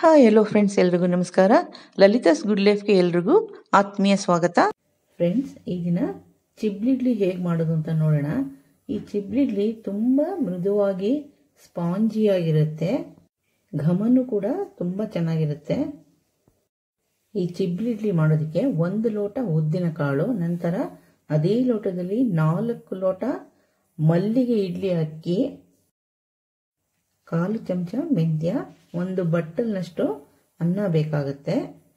hi ಎಲ್ಲೋ friends ಎಲ್ರಿಗೂ ನಮಸ್ಕಾರ ಲಲಿತಾಸ್ good ಲೈಫ್ಗೆ ಎಲ್ರಿಗೂ ಆತ್ಮೀಯ ಸ್ವಾಗತ ಫ್ರೆಂಡ್ಸ್ ಈ ದಿನ ಚಿಬ್ಲಿಡ್ಲಿ ಹೇಗೆ ಮಾಡೋದು ಅಂತ ನೋಡೋಣ ಈ ಚಿಬ್ಲಿಡ್ಲಿ ತುಂಬ ಮೃದುವಾಗಿ ಸ್ಪಾಂಜಿಯಾಗಿರುತ್ತೆ ಘಮನು ಕೂಡ ತುಂಬ ಚೆನ್ನಾಗಿರುತ್ತೆ ಈ ಚಿಬ್ಲಿಡ್ಲಿ ಮಾಡೋದಕ್ಕೆ ಒಂದು ಲೋಟ ಉದ್ದಿನ ಕಾಳು ನಂತರ ಅದೇ ಲೋಟದಲ್ಲಿ ನಾಲ್ಕು ಲೋಟ ಮಲ್ಲಿಗೆ ಇಡ್ಲಿ ಅಕ್ಕಿ ಕಾಲು ಚಮಚ ಮೆಂತ್ಯ ಒಂದು ಬಟ್ಟಲ್ನಷ್ಟು ಅನ್ನ ಬೇಕಾಗುತ್ತೆ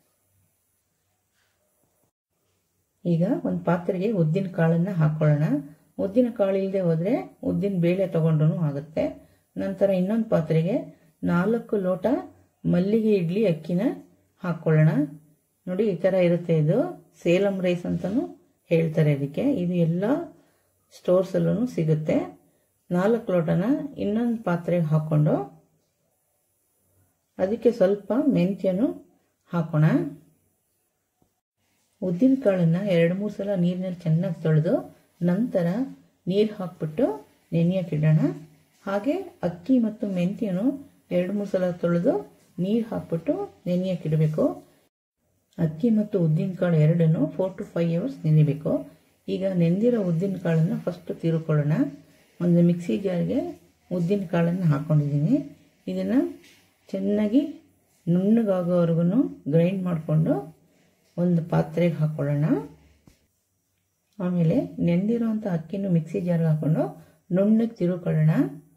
ಈಗ ಒಂದು ಪಾತ್ರೆಗೆ ಉದ್ದಿನ ಕಾಳನ್ನ ಹಾಕೊಳ್ಳೋಣ ಉದ್ದಿನ ಕಾಳು ಇಲ್ಲದೆ ಹೋದ್ರೆ ಉದ್ದಿನ ಬೇಳೆ ತಗೊಂಡ್ರು ಆಗುತ್ತೆ ನಂತರ ಇನ್ನೊಂದು ಪಾತ್ರೆಗೆ ನಾಲ್ಕು ಲೋಟ ಮಲ್ಲಿಗೆ ಇಡ್ಲಿ ಅಕ್ಕಿನ ಹಾಕೊಳ್ಳೋಣ ನೋಡಿ ಈ ಥರ ಇರುತ್ತೆ ಇದು ಸೇಲಂ ರೈಸ್ ಅಂತಲೂ ಹೇಳ್ತಾರೆ ಅದಕ್ಕೆ ಇದು ಎಲ್ಲ ಸ್ಟೋರ್ಸಲ್ಲೂ ಸಿಗುತ್ತೆ ನಾಲ್ಕು ಲೋಟನ ಇನ್ನೊಂದು ಪಾತ್ರೆಗೆ ಹಾಕ್ಕೊಂಡು ಅದಕ್ಕೆ ಸ್ವಲ್ಪ ಮೆಂತ್ಯನು ಹಾಕೋಣ ಉದ್ದಿನ ಕಾಳನ್ನ ಎರಡು ಮೂರು ಸಲ ನೀರಿನಲ್ಲಿ ಚೆನ್ನಾಗಿ ತೊಳೆದು ನಂತರ ನೀರು ಹಾಕ್ಬಿಟ್ಟು ನೆನೆಯೋಕ್ಕಿಡೋಣ ಹಾಗೆ ಅಕ್ಕಿ ಮತ್ತು ಮೆಂತ್ಯನು ಎರಡು ಮೂರು ಸಲ ತೊಳೆದು ನೀರು ಹಾಕ್ಬಿಟ್ಟು ನೆನೆಯೋಕ್ಕಿಡಬೇಕು ಅಕ್ಕಿ ಮತ್ತು ಉದ್ದಿನ ಕಾಳು ಎರಡನ್ನು ಫೋರ್ ಟು ಫೈವ್ ಅವರ್ಸ್ ನೆನೆಬೇಕು ಈಗ ನೆಂದಿರೋ ಉದ್ದಿನ ಕಾಳನ್ನು ಫಸ್ಟ್ ತಿರುಕೊಳ್ಳೋಣ ಒಂದು ಮಿಕ್ಸಿ ಜಾರ್ಗೆ ಉದ್ದಿನ ಕಾಳನ್ನು ಹಾಕ್ಕೊಂಡಿದ್ದೀನಿ ಇದನ್ನು ಚೆನ್ನಾಗಿ ನುಣ್ಣಗಾಗೋವರೆಗೂ ಗ್ರೈಂಡ್ ಮಾಡಿಕೊಂಡು ಒಂದು ಪಾತ್ರೆಗೆ ಹಾಕ್ಕೊಳ್ಳೋಣ ಆಮೇಲೆ ನೆಂದಿರೋಂಥ ಅಕ್ಕಿನೂ ಮಿಕ್ಸಿ ಜಾರ್ಗೆ ಹಾಕ್ಕೊಂಡು ನುಣ್ಣಗೆ ತಿರುಕೊಳ್ಳೋಣ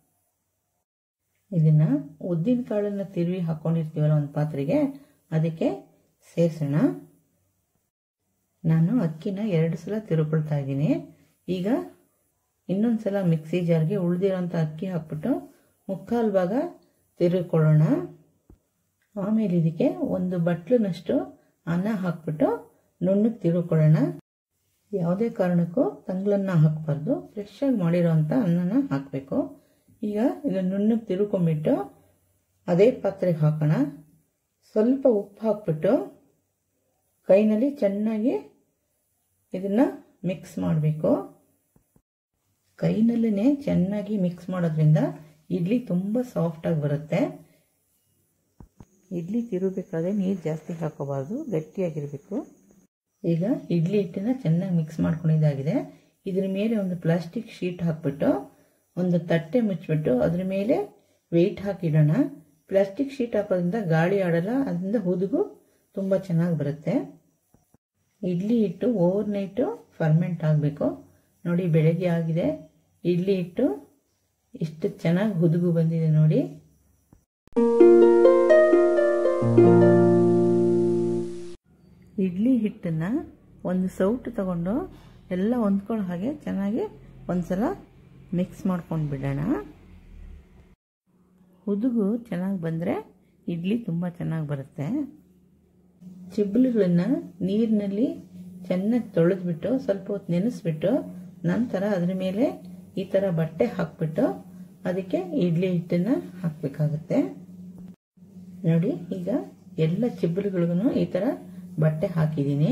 ಇದನ್ನು ಉದ್ದಿನ ಕಾಳನ್ನು ತಿರುವಿ ಹಾಕ್ಕೊಂಡಿರ್ತೀವಲ್ಲ ಒಂದು ಪಾತ್ರೆಗೆ ಅದಕ್ಕೆ ಸೇರಿಸೋಣ ನಾನು ಅಕ್ಕಿನ ಎರಡು ಸಲ ತಿರುಕೊಳ್ತಾ ಇದ್ದೀನಿ ಈಗ ಇನ್ನೊಂದು ಸಲ ಮಿಕ್ಸಿ ಜಾರ್ಗೆ ಉಳಿದಿರೋಂಥ ಅಕ್ಕಿ ಹಾಕ್ಬಿಟ್ಟು ಮುಕ್ಕಾಲು ಭಾಗ ತಿರುಕೊಳ್ಳೋಣ ಆಮೇಲೆ ಇದಕ್ಕೆ ಒಂದು ಬಟ್ಲನಷ್ಟು ಅನ್ನ ಹಾಕ್ಬಿಟ್ಟು ನುಣ್ಣಗೆ ತಿರುಕೊಳ್ಳೋಣ ಯಾವುದೇ ಕಾರಣಕ್ಕೂ ತಂಗ್ಳನ್ನ ಹಾಕಬಾರ್ದು ಫ್ರೆಶ್ಶಾಗಿ ಮಾಡಿರೋಂಥ ಅನ್ನನ ಹಾಕಬೇಕು ಈಗ ಇದನ್ನು ನುಣ್ಣಗೆ ತಿರುಕೊಂಬಿಟ್ಟು ಅದೇ ಪಾತ್ರೆಗೆ ಹಾಕೋಣ ಸ್ವಲ್ಪ ಉಪ್ಪು ಹಾಕ್ಬಿಟ್ಟು ಕೈನಲ್ಲಿ ಚೆನ್ನಾಗಿ ಇದನ್ನು ಮಿಕ್ಸ್ ಮಾಡಬೇಕು ಕೈನಲ್ಲೇ ಚೆನ್ನಾಗಿ ಮಿಕ್ಸ್ ಮಾಡೋದ್ರಿಂದ ಇಡ್ಲಿ ತುಂಬ ಸಾಫ್ಟಾಗಿ ಬರುತ್ತೆ ಇಡ್ಲಿ ತಿರುಗಬೇಕಾದ್ರೆ ನೀರು ಜಾಸ್ತಿ ಹಾಕೋಬಾರ್ದು ಗಟ್ಟಿಯಾಗಿರಬೇಕು ಈಗ ಇಡ್ಲಿ ಹಿಟ್ಟನ್ನ ಚೆನ್ನಾಗಿ ಮಿಕ್ಸ್ ಮಾಡ್ಕೊಂಡಿದ್ದಾಗಿದೆ ಇದ್ರ ಮೇಲೆ ಒಂದು ಪ್ಲಾಸ್ಟಿಕ್ ಶೀಟ್ ಹಾಕ್ಬಿಟ್ಟು ಒಂದು ತಟ್ಟೆ ಮುಚ್ಚಿಬಿಟ್ಟು ಅದ್ರ ಮೇಲೆ ವೆಯ್ಟ್ ಹಾಕಿಡೋಣ ಪ್ಲಾಸ್ಟಿಕ್ ಶೀಟ್ ಹಾಕೋದ್ರಿಂದ ಗಾಳಿ ಆಡಲ್ಲ ಅದರಿಂದ ಹುದುಗು ತುಂಬ ಚೆನ್ನಾಗಿ ಬರುತ್ತೆ ಇಡ್ಲಿ ಹಿಟ್ಟು ಓವರ್ ನೈಟು ಫರ್ಮೆಂಟ್ ಆಗಬೇಕು ನೋಡಿ ಬೆಳಗ್ಗೆ ಆಗಿದೆ ಇಡ್ಲಿ ಹಿಟ್ಟು ಇಷ್ಟು ಚೆನ್ನಾಗಿ ಹುದುಗು ಬಂದಿದೆ ನೋಡಿ ಇಡ್ಲಿ ಹಿಟ್ಟನ್ನು ಒಂದು ಸೌಟು ತಗೊಂಡು ಎಲ್ಲ ಹೊಂದ್ಕೊಳ್ಳೋ ಹಾಗೆ ಚೆನ್ನಾಗಿ ಒಂದ್ಸಲ ಮಿಕ್ಸ್ ಮಾಡ್ಕೊಂಡು ಬಿಡೋಣ ಹುದುಗು ಚೆನ್ನಾಗಿ ಬಂದರೆ ಇಡ್ಲಿ ತುಂಬ ಚೆನ್ನಾಗಿ ಬರುತ್ತೆ ಚಿಬ್ಲುಗಳನ್ನ ನೀರಿನಲ್ಲಿ ಚೆನ್ನಾಗಿ ತೊಳೆದ್ಬಿಟ್ಟು ಸ್ವಲ್ಪ ಹೊತ್ತು ನೆನೆಸ್ಬಿಟ್ಟು ನಂತರ ಅದ್ರ ಮೇಲೆ ಈ ಥರ ಬಟ್ಟೆ ಹಾಕ್ಬಿಟ್ಟು ಅದಕ್ಕೆ ಇಡ್ಲಿ ಹಿಟ್ಟನ್ನು ಹಾಕಬೇಕಾಗುತ್ತೆ ನೋಡಿ ಈಗ ಎಲ್ಲ ಚಿಬ್ಬಲುಗಳಿಗೂ ಈ ಥರ ಬಟ್ಟೆ ಹಾಕಿದ್ದೀನಿ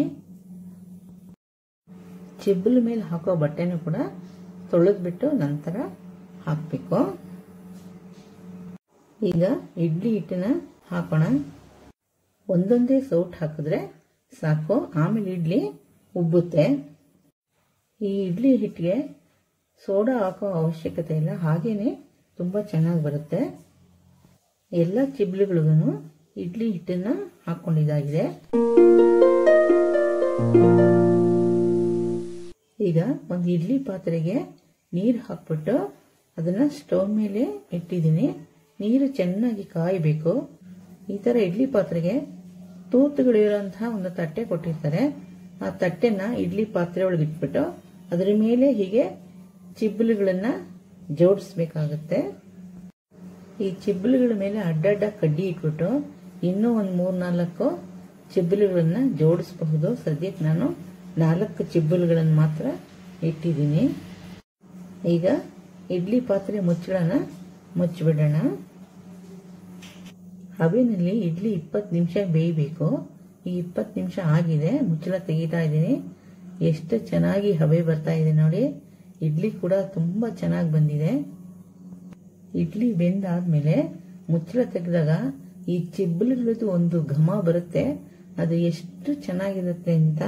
ಚಿಬ್ಬಲ ಮೇಲೆ ಹಾಕೋ ಬಟ್ಟೆನೂ ಕೂಡ ತೊಳೆದ್ಬಿಟ್ಟು ನಂತರ ಹಾಕಬೇಕು ಈಗ ಇಡ್ಲಿ ಹಿಟ್ಟನ್ನ ಹಾಕೋಣ ಒಂದೊಂದೇ ಸೌಟ್ ಹಾಕಿದ್ರೆ ಸಾಕು ಆಮೇಲೆ ಇಡ್ಲಿ ಉಬ್ಬುತ್ತೆ ಈ ಇಡ್ಲಿ ಹಿಟ್ಟಿಗೆ ಸೋಡಾ ಹಾಕೋ ಅವಶ್ಯಕತೆ ಇಲ್ಲ ಹಾಗೇನೆ ತುಂಬ ಚೆನ್ನಾಗಿ ಬರುತ್ತೆ ಎಲ್ಲ ಚಿಬ್ಲುಗಳಿಗೂ ಇಡ್ಲಿ ಹಿಟ್ಟನ್ನು ಹಾಕ್ಕೊಂಡಿದ್ದಾಗಿದೆ ಈಗ ಒಂದು ಇಡ್ಲಿ ಪಾತ್ರೆಗೆ ನೀರು ಹಾಕ್ಬಿಟ್ಟು ಅದನ್ನು ಸ್ಟವ್ ಮೇಲೆ ಇಟ್ಟಿದ್ದೀನಿ ನೀರು ಚೆನ್ನಾಗಿ ಕಾಯಬೇಕು ಈ ಥರ ಇಡ್ಲಿ ಪಾತ್ರೆಗೆ ತೂತುಗಳಿರೋಂತಹ ಒಂದು ತಟ್ಟೆ ಕೊಟ್ಟಿರ್ತಾರೆ ಆ ತಟ್ಟೆನ ಇಡ್ಲಿ ಪಾತ್ರೆ ಒಳಗೆ ಇಟ್ಬಿಟ್ಟು ಅದರ ಮೇಲೆ ಹೀಗೆ ಚಿಬ್ಬಲುಗಳನ್ನ ಜೋಡಿಸ್ಬೇಕಾಗತ್ತೆ ಈ ಚಿಬ್ಬಲುಗಳ ಮೇಲೆ ಅಡ್ಡಡ್ಡ ಕಡ್ಡಿ ಇಟ್ಬಿಟ್ಟು ಇನ್ನೂ ಒಂದು ಮೂರು ನಾಲ್ಕು ಚಿಬ್ಬಲುಗಳನ್ನ ಜೋಡಿಸಬಹುದು ಸದ್ಯಕ್ಕೆ ನಾನು ನಾಲ್ಕು ಚಿಬ್ಬಲುಗಳನ್ನು ಮಾತ್ರ ಇಟ್ಟಿದ್ದೀನಿ ಈಗ ಇಡ್ಲಿ ಪಾತ್ರೆ ಮುಚ್ಚಳನ ಮುಚ್ಚಿಬಿಡೋಣ ಹಬೆನಲ್ಲಿ ಇಡ್ಲಿ ಇಪ್ಪತ್ತು ನಿಮಿಷ ಬೇಯಬೇಕು ಈ ಇಪ್ಪತ್ತು ನಿಮಿಷ ಆಗಿದೆ ಮುಚ್ಚಳ ತೆಗಿತಾ ಇದ್ದೀನಿ ಎಷ್ಟು ಚೆನ್ನಾಗಿ ಹಬೆ ಬರ್ತಾ ಇದೆ ನೋಡಿ ಇಡ್ಲಿ ಕೂಡ ತುಂಬ ಚೆನ್ನಾಗಿ ಬಂದಿದೆ ಇಡ್ಲಿ ಬೆಂದಾದ್ಮೇಲೆ ಮುಚ್ಚಳ ತೆಗೆದಾಗ ಈ ಚಿಬ್ಬಲುಗಳದ್ದು ಒಂದು ಘಮ ಬರುತ್ತೆ ಅದು ಎಷ್ಟು ಚೆನ್ನಾಗಿರುತ್ತೆ ಅಂತ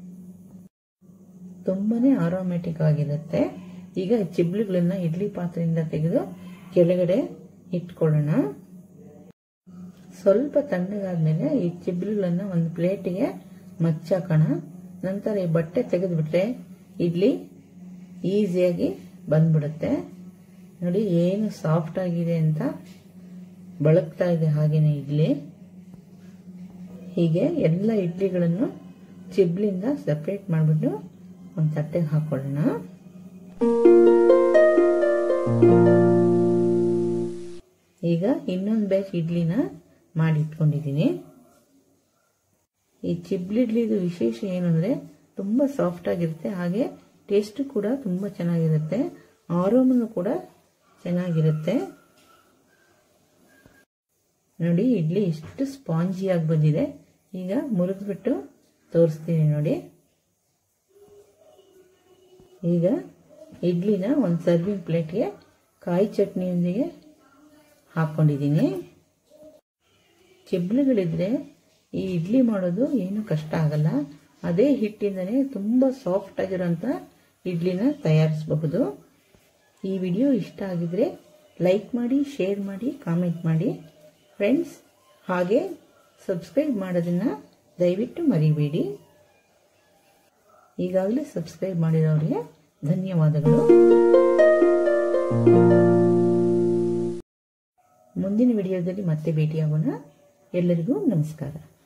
ತುಂಬಾನೇ ಆರೋಮ್ಯಾಟಿಕ್ ಆಗಿರುತ್ತೆ ಈಗ ಚಿಬ್ಲುಗಳನ್ನ ಇಡ್ಲಿ ಪಾತ್ರೆಯಿಂದ ತೆಗೆದು ಕೆಳಗಡೆ ಇಟ್ಕೊಳ್ಳೋಣ ಸ್ವಲ್ಪ ತಣ್ಣಗಾದ್ಮೇಲೆ ಈ ಚಿಬ್ಲುಗಳನ್ನ ಒಂದು ಪ್ಲೇಟಿಗೆ ಮಚ್ಚಾಕೋಣ ನಂತರ ಈ ಬಟ್ಟೆ ತೆಗೆದುಬಿಟ್ರೆ ಇಡ್ಲಿ ಈಸಿಯಾಗಿ ಬಂದ್ಬಿಡುತ್ತೆ ನೋಡಿ ಏನು ಸಾಫ್ಟ್ ಆಗಿದೆ ಅಂತ ಬಳಕ್ತಾ ಇದೆ ಹಾಗೇನೆ ಇಡ್ಲಿ ಹೀಗೆ ಎಲ್ಲ ಇಡ್ಲಿಗಳನ್ನು ಚಿಬ್ಲಿಂದ ಸೆಪ್ರೇಟ್ ಮಾಡಿಬಿಟ್ಟು ಒಂದು ತಟ್ಟೆಗೆ ಹಾಕೊಳ್ಳೋಣ ಈಗ ಇನ್ನೊಂದು ಬ್ಯಾಚ್ ಇಡ್ಲಿನ ಮಾಡಿ ಇಟ್ಕೊಂಡಿದ್ದೀನಿ ಈ ಚಿಬ್ಲಿಡ್ಲಿದು ವಿಶೇಷ ಏನು ಅಂದರೆ ತುಂಬ ಸಾಫ್ಟ್ ಆಗಿರುತ್ತೆ ಹಾಗೆ ಟೇಸ್ಟ್ ಕೂಡ ತುಂಬ ಚೆನ್ನಾಗಿರುತ್ತೆ ಆರೋಮನು ಕೂಡ ಚೆನ್ನಾಗಿರುತ್ತೆ ನೋಡಿ ಇಡ್ಲಿ ಎಷ್ಟು ಸ್ಪಾಂಜಿಯಾಗಿ ಬಂದಿದೆ ಈಗ ಮುರಿದ್ಬಿಟ್ಟು ತೋರಿಸ್ತೀನಿ ನೋಡಿ ಈಗ ಇಡ್ಲಿನ ಒಂದು ಸರ್ವಿಂಗ್ ಪ್ಲೇಟ್ಗೆ ಕಾಯಿ ಚಟ್ನಿಯೊಂದಿಗೆ ಹಾಕ್ಕೊಂಡಿದ್ದೀನಿ ಚಿಬ್ಲುಗಳಿದ್ರೆ ಈ ಇಡ್ಲಿ ಮಾಡೋದು ಏನು ಕಷ್ಟ ಆಗಲ್ಲ ಅದೇ ಹಿಟ್ಟಿಂದನೇ ತುಂಬ ಸಾಫ್ಟ್ ಆಗಿರೋಂಥ ಇಡ್ಲಿನ ತಯಾರಿಸಬಹುದು ಈ ವಿಡಿಯೋ ಇಷ್ಟ ಆಗಿದ್ರೆ ಲೈಕ್ ಮಾಡಿ ಶೇರ್ ಮಾಡಿ ಕಾಮೆಂಟ್ ಮಾಡಿ ಫ್ರೆಂಡ್ಸ್ ಹಾಗೆ ಸಬ್ಸ್ಕ್ರೈಬ್ ಮಾಡೋದನ್ನು ದಯವಿಟ್ಟು ಮರಿಬೇಡಿ ಈಗಾಗಲೇ ಸಬ್ಸ್ಕ್ರೈಬ್ ಮಾಡಿರೋರಿಗೆ ಧನ್ಯವಾದಗಳು ಮುಂದಿನ ವಿಡಿಯೋದಲ್ಲಿ ಮತ್ತೆ ಭೇಟಿಯಾಗೋಣ ಎಲ್ಲರಿಗೂ ನಮಸ್ಕಾರ